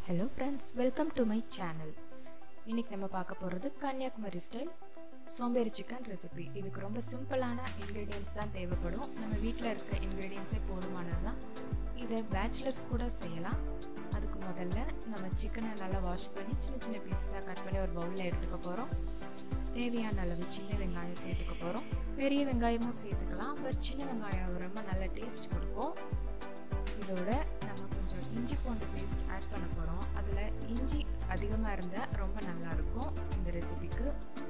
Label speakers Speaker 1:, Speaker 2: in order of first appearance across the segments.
Speaker 1: hello friends welcome to my channel இன்னைக்கு நம்ம பார்க்க போகிறது கன்னியாகுமரி ஸ்டைல் சோம்பேறி சிக்கன் ரெசிபி இதுக்கு ரொம்ப சிம்பிளான இன்க்ரீடியன்ஸ் தான் தேவைப்படும் நம்ம வீட்டில் இருக்கிற இன்க்ரீடியன்ஸே போதுமானது தான் இதை பேச்சுலர்ஸ் கூட செய்யலாம் அதுக்கு முதல்ல நம்ம சிக்கனை நல்லா வாஷ் பண்ணி சின்ன சின்ன பீஸஸாக கட் பண்ணி ஒரு பவுலில் எடுத்துக்க போகிறோம் தேவையான அளவு சின்ன வெங்காயம் சேர்த்துக்க போகிறோம் பெரிய வெங்காயமும் சேர்த்துக்கலாம் பட் சின்ன வெங்காயம் ரொம்ப நல்ல டேஸ்ட் கொடுக்கும் இதோட நம்ம கொஞ்சம் இஞ்சி பூண்டு பேஸ்ட் ஆட் பண்ண போகிறோம் அதில் இஞ்சி அதிகமாக இருந்தால் ரொம்ப நல்லாயிருக்கும் இந்த ரெசிபிக்கு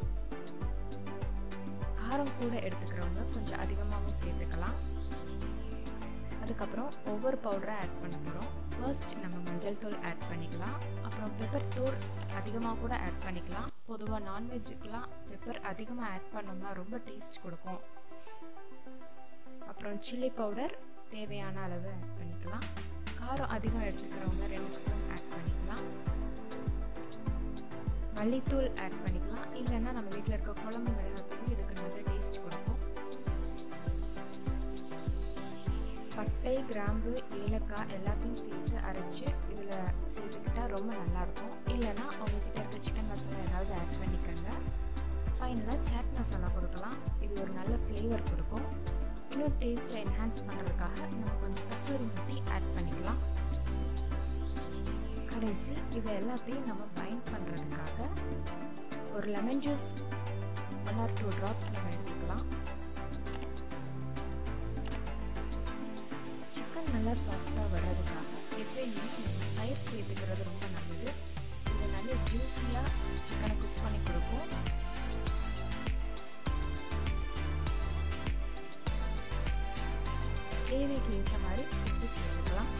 Speaker 1: காரம் கூட எடுத்துக்கிறவங்க கொஞ்சம் அதிகமாகவும் சேர்த்துக்கலாம் அதுக்கப்புறம் ஒவ்வொரு பவுடராக ஆட் பண்ண போகிறோம் ஃபர்ஸ்ட் நம்ம மஞ்சள் தூள் ஆட் பண்ணிக்கலாம் அப்புறம் பெப்பர் தூள் அதிகமாக கூட ஆட் பண்ணிக்கலாம் பொதுவாக நான்வெஜ்ஜுக்கெலாம் பெப்பர் அதிகமாக ஆட் பண்ணோம்னா ரொம்ப டேஸ்ட் கொடுக்கும் அப்புறம் சில்லி பவுடர் தேவையான அளவு ஆட் பண்ணிக்கலாம் காரம் அதிகம் எடுத்துக்கிறவங்க ரெண்டு ஸ்பூன் ஆட் பண்ணிக்கலாம் மல்லித்தூள் ஆட் பண்ணிக்கலாம் இல்லைன்னா நம்ம வீட்டில் இருக்க குழம்பு மிளகாத்தூள் இதுக்கு நல்ல டேஸ்ட் கொடுக்கும் பட்டை கிராம்பு ஏலக்காய் எல்லாத்தையும் சேர்த்து அரைச்சி இதில் சேர்த்துக்கிட்டா ரொம்ப நல்லாயிருக்கும் இல்லைன்னா உங்ககிட்ட இருக்க சிக்கன் மசாலா ஏதாவது ஆட் பண்ணிக்கோங்க ஃபைனலாக சாட் மசாலா கொடுக்கலாம் இது ஒரு நல்ல ஃப்ளேவர் கொடுக்கும் இன்னும் டேஸ்ட்டை என்ஹான்ஸ் பண்ணுறதுக்காக நம்ம கொஞ்சம் கசூரி முத்தி ஆட் பண்ணிக்கலாம் கடைசி இது எல்லாத்தையும் நம்ம பைண்ட் பண்ணுறதுக்காக ஒரு lemon juice one or two drops நம்ம எடுத்துக்கலாம் சிக்கன் நல்லா சாஃப்டாக வர்றதுக்காக எப்பயுமே நம்ம தயிர் சேர்த்துக்கிறது ரொம்ப நல்லது இது நல்ல ஜூஸியாக சிக்கனை குக் பண்ணி கொடுக்கும் தேவைக்கு ஏற்ற மாதிரி உப்பு சேர்த்துக்கலாம்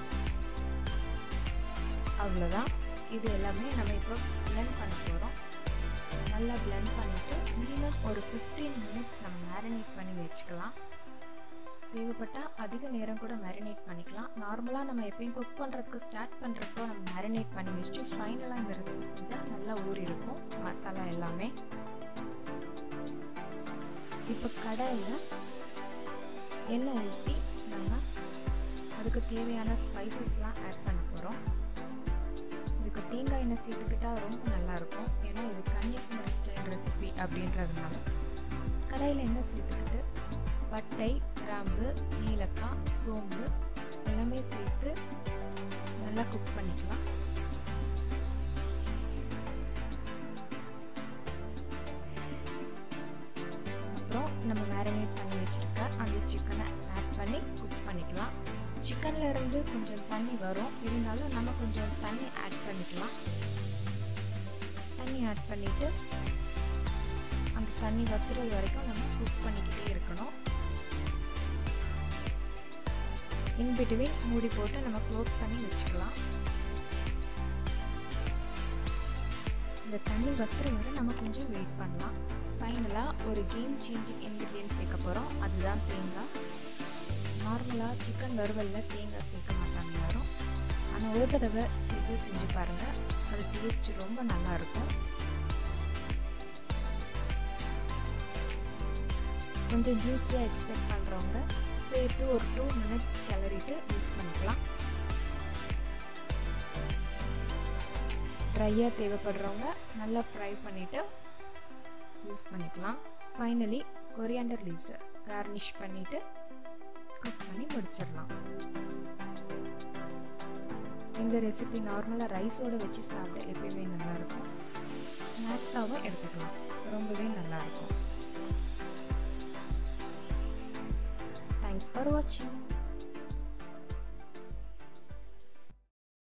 Speaker 1: அவ்வளோதான் இது எல்லாமே நம்ம இப்போ பிளெண்ட் பண்ண போகிறோம் நல்லா பிளெண்ட் பண்ணிவிட்டு மினிமம் ஒரு ஃபிஃப்டீன் மினிட்ஸ் நம்ம மேரினேட் பண்ணி வச்சுக்கலாம் தேவைப்பட்டால் அதிக நேரம் கூட மேரினேட் பண்ணிக்கலாம் நார்மலாக நம்ம எப்பயும் குக் பண்ணுறதுக்கு ஸ்டார்ட் பண்ணுறப்போ நம்ம மேரினேட் பண்ணி வச்சுட்டு ஃபைனலாக இந்த ரெசிபி செஞ்சால் நல்லா ஊறி இருக்கும் மசாலா எல்லாமே இப்போ கடாயில் எண்ணெய் ஊற்றி நம்ம அதுக்கு தேவையான ஸ்பைசஸ்லாம் ஆட் பண்ண போகிறோம் இதுக்கு தேங்காய் எண்ணெய் சேர்த்துக்கிட்டால் ரொம்ப நல்லாயிருக்கும் ஏன்னா இது கன்னியாகுமரி ஸ்டைல் ரெசிபி அப்படின்றதுனால கடாயில் எண்ணெய் சேர்த்துக்கிட்டு பட்டை கிராம்பு ஏலக்காய் சோம்பு எல்லாமே சேர்த்து நல்லா குக் பண்ணிக்கலாம் அப்புறம் நம்ம மேரினேட் பண்ணி வச்சுருக்க அந்த சிக்கனை ஆட் பண்ணி குக் பண்ணிக்கலாம் சிக்கனில் இருந்து கொஞ்சம் தண்ணி வரும் இருந்தாலும் நம்ம கொஞ்சம் தண்ணி ஆட் பண்ணிக்கலாம் தண்ணி ஆட் பண்ணிவிட்டு அந்த தண்ணி வத்துறது வரைக்கும் நம்ம குக் பண்ணிக்கிட்டே இருக்கணும் இன்பிட்வீன் மூடி போட்டு நம்ம க்ளோஸ் பண்ணி வச்சுக்கலாம் இந்த தண்ணி வத்துற வரை நம்ம கொஞ்சம் வெயிட் பண்ணலாம் ஃபைனலாக ஒரு கேம் சேஞ்சிங் இன்க்ரீடியன்ட் சேர்க்க போகிறோம் அதுதான் தேங்காய் நார்மலாக சிக்கன் வறுவலில் தேங்காய் சேர்க்க மாட்டாங்க யாரும் ஆனால் ஒரு தடவை சேர்த்து செஞ்சு பாருங்கள் அது டேஸ்ட் ரொம்ப நல்லாயிருக்கும் கொஞ்சம் ஜூஸியாக எக்ஸ்பெக்ட் பண்ணுறவங்க சேர்த்து ஒரு டூ மினிட்ஸ் கிளறிட்டு யூஸ் பண்ணிக்கலாம் ட்ரையாக தேவைப்படுறவங்க நல்லா ஃப்ரை பண்ணிவிட்டு யூஸ் பண்ணிக்கலாம் ஃபைனலி கொரியாண்டர் லீவ்ஸை கார்னிஷ் பண்ணிவிட்டு குக் பண்ணி முடிச்சிடலாம் இந்த ரெசிபி நார்மலாக ரைஸோடு வச்சு சாப்பிட எப்பயுமே நல்லாயிருக்கும் ஸ்நாக்ஸாகவும் எடுத்துக்கலாம் ரொம்பவே நல்லாயிருக்கும் தேங்க்ஸ் ஃபார் வாட்சிங்